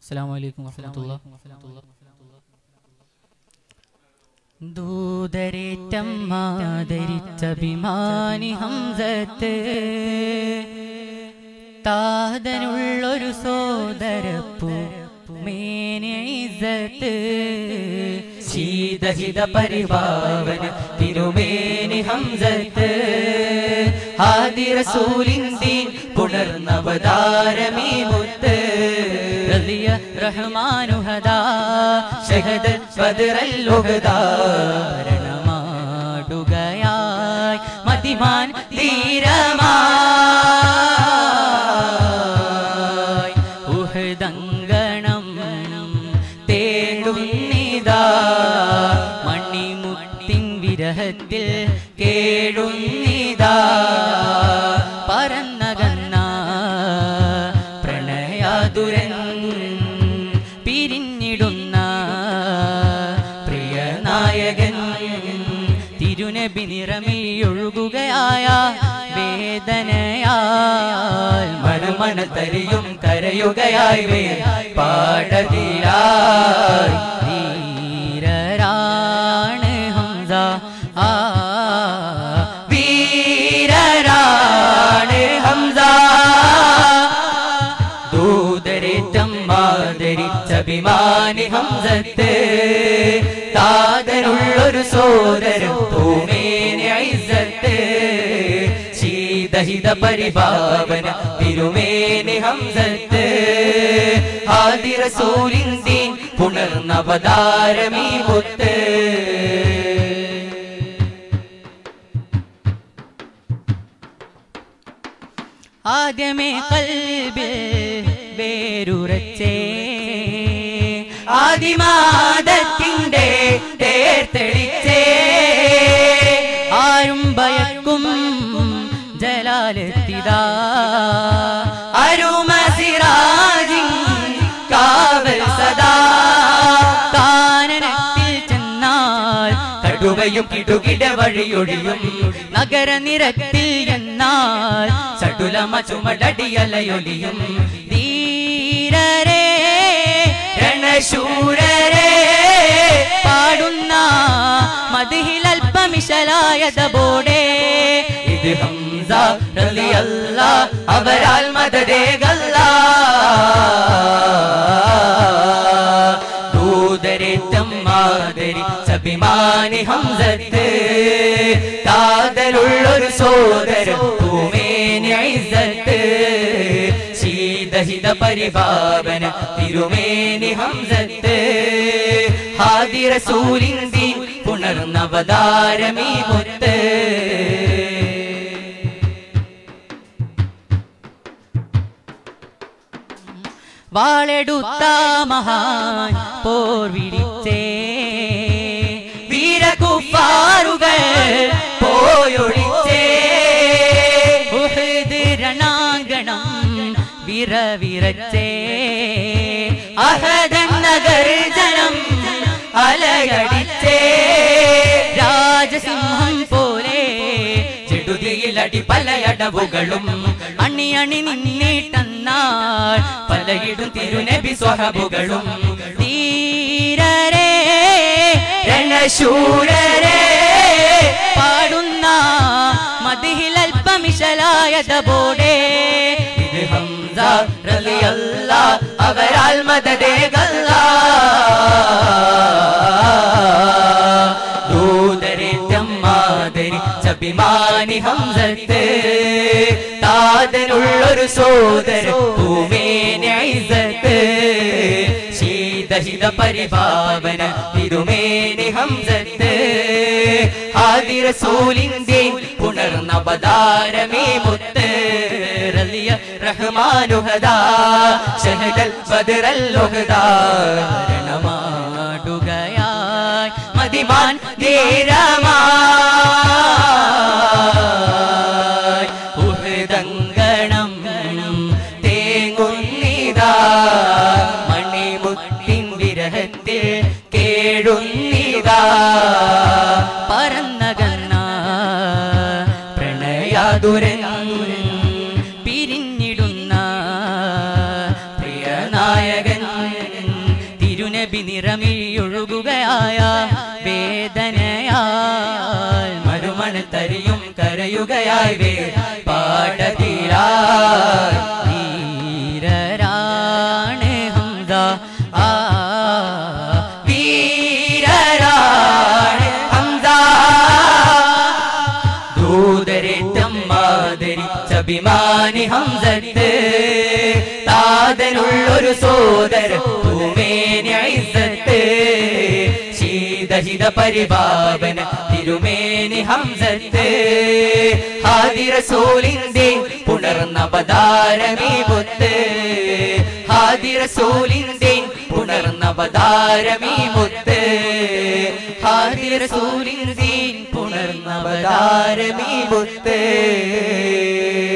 അസ്സലാമു അലൈക്കും വറഹ്മത്തുള്ളാഹി ദൂതരേറ്റം മാതരിച്ചഭിമാനി ഹംസത്ത് താതനുള്ളൊരു സോദരപ്പൂ മേനിസത്ത് ശീതഹിത പരിപാവന തിരുമേനി ഹംസത്ത് ആദിറസൂലിന്ദീൻ പുണർന്നവതാരമീ മുത്ത് റളിയ റഹ്മാനുഹദാ ഷഹദൽ ബദറൽ ഉഹദാ ഭരണമാടുകയായി മതിമാൻ ധീരമായി ഉഹദങ്കണം തേടുന്നിതാ മണിമുത്തിൻ വിരഹത്തിൽ കേഴുന്നിതാ പറന്നകന്ന പ്രണയാതുരൻ പിരിഞ്ഞിടുന്ന പ്രിയനായകൻ തിരുനബി നിറമിയൊഴുകുകയായ വേദനയാൽ മണമണ തരിയും കരയുകയായി വേ പാടതിലായി ധീരരാണ് ഹംസ ആ വീരരാണ് ഹംസ ദൂതരേറ്റം മാതരിച്ചഭിമാനി ഹംസത്ത് താതനുള്ളൊരു സോദരൻ തൂമേനെ ഐസത്ത് ശീതഹിത പരിഭാവന തിരുമേനി ഹംസത്ത് ആദിറസൂലിന്ദീൻ പുണർന്നവതാരമീ മുത്ത് ആദ്യമേ കൽബിൽ വേരുറച്ചേ ആദിമാദത്തിന്റെ തേർത്തെളിച്ചേ ആരും ഭയക്കും ജലാലെത്തിതാ അരുമസിറാജിൻ കാവൽ സദാ കാനനത്തിൽ ചെന്നാൽ കടുവയും കിടുകിട വഴിയൊഴിയും നഗരനിരത്തിൽ എന്നാൽ ചടുലമ ചുമടടിയലയൊലിയും ധീരരേ രണശൂരരേ പാടുന്ന മതിഹിലൽപ്പമിശലായതബോടെ ഇത് ഹംസ റളിയല്ല അവരാൽ മദദേകല്ല ദൂതരേറ്റം മാതരി സഭിമാനി ഹംസത്ത് കാതലുള്ളൊരു സോദരൻ ഭൂമേനി ഐസത്ത് ശീതഹിത പരിപാവന തിരുമേനി ഹംസത്ത് ഹാദിറസൂലിന്ദീൻ പുണർന്നവതാരമീ മുത്ത് വാളെടുത്ത മഹാൻ പോർ വിളിച്ചേ വീരകുപ്പാറുകൾ പോയൊളിച്ചേ ഉഹദ് രണാങ്കണം വിറവിറച്ചേ അഹദൻ നഗർ ജനം അലയടിച്ചേ രാജസിംഹം പോലെ ചെടുതിയിലടി പലയടവുകളും അണി അണി നിന്നിട്ടെന്നാൽ പലയിടും തിരുനബി സ്വഹബുകളും ധീരരേ രണശൂരരേ പാടുന്ന മതിഹിലൽപ്പമിശലായതബോടെ ഇത് ഹംസ റളിയല്ല അവരാൽ മദദേകല്ല ദൂതരേറ്റം മാതരി ചഭിമാനി ഹംസത്ത് താതനുള്ളൊരു സോദര ഭൂമേനി ഐസത്ത് ശീതഹിത പരിഭാവന തിരുമേനി ഹംസത്ത് ആദിറസൂലിന്റെ പുണർന്നവതാരമേ മുത്ത് റളിയ റഹ്മാനുഹദാ ഷഹദൽ ബദറൽ ഉഹദാ രണമാടുകയായി മതിമാൻ ധീരമായി ഉഹദങ്കണം തേങ്ങുന്നിതാ മണിമുത്തിൻ വിരഹത്തിൽ കേഴുന്നിതാ പറന്നകന്ന പ്രണയാതുരൻ പിരിഞ്ഞിടുന്ന പ്രിയനായകൻ നബി നിറമിഴൊഴുകുകയായ വേദനയാൽ മരുമണ തരിയും കരയുകയായി വേ പാടതീരാ ധീരരാണ് ഹംദ ആ വീരരാണ് ഹംസ ദൂതരേറ്റം മാതരിച്ച അഭിമാനി ഹംസത്ത് താതനുള്ളൊരു സോദര ഭൂമേനി ഐസത്ത് ശീതഹിത പരിപാവന തിരുമേനി ഹംസത്ത് ഹാദിറസൂലിന്റെ പുണർന്ന പതാരമീ മുത്ത് ഹാദിറസൂലിന്റെ പുണർന്ന പതാരമീ മുത്ത് ഹാദിറസൂലിന്റെ പുണർന്ന പതാരമീ മുത്ത്